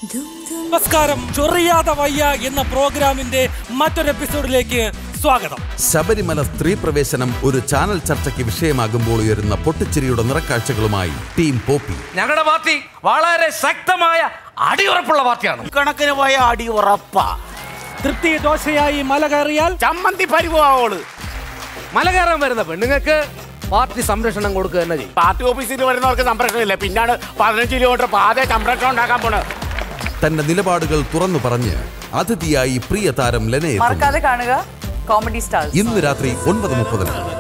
നമസ്കാരം ചൊറിയാതെ വയ്യ എന്ന പ്രോഗ്രാമിന്റെ മറ്റൊരു എപ്പിസോഡിലേക്ക് സ്വാഗതം ശബരിമല സ്ത്രീ പ്രവേശനം ഒരു ചാനൽ ചർച്ചയ്ക്ക് വിഷയമാകുമ്പോൾ ഉയരുന്ന പൊട്ടിച്ചിരിയുടെ നിറക്കാഴ്ചകളുമായി ടീം പോപ്പി ഞങ്ങളുടെ പാർട്ടി വളരെ ശക്തമായ അടിയുറപ്പുള്ള പാർട്ടിയാണ് കണക്കിന് പോയ അടി ഉറപ്പാ തൃപ്തി ദോശയായി മല കയറിയാൽ ചമ്മന്തി പരിവാള് മല കയറാൻ വരുന്ന പെണ്ണുങ്ങൾക്ക് പാർട്ടി സംരക്ഷണം കൊടുക്കുക തന്നെ ചെയ്യും പാർട്ടി ഓഫീസിൽ വരുന്നവർക്ക് സംരക്ഷണം ഇല്ല പിന്നാണ് പതിനഞ്ച് കിലോമീറ്റർ പാത സംരക്ഷണം ഉണ്ടാക്കാൻ പോണത് തന്റെ നിലപാടുകൾ തുറന്നു പറഞ്ഞ് അതിഥിയായി പ്രിയ താരം ലെന എത്തുന്നു മറക്കാതെ കാണുക കോമഡി സ്റ്റാർസ് ഇന്ന് രാത്രി ഒൻപത് മുപ്പതിന്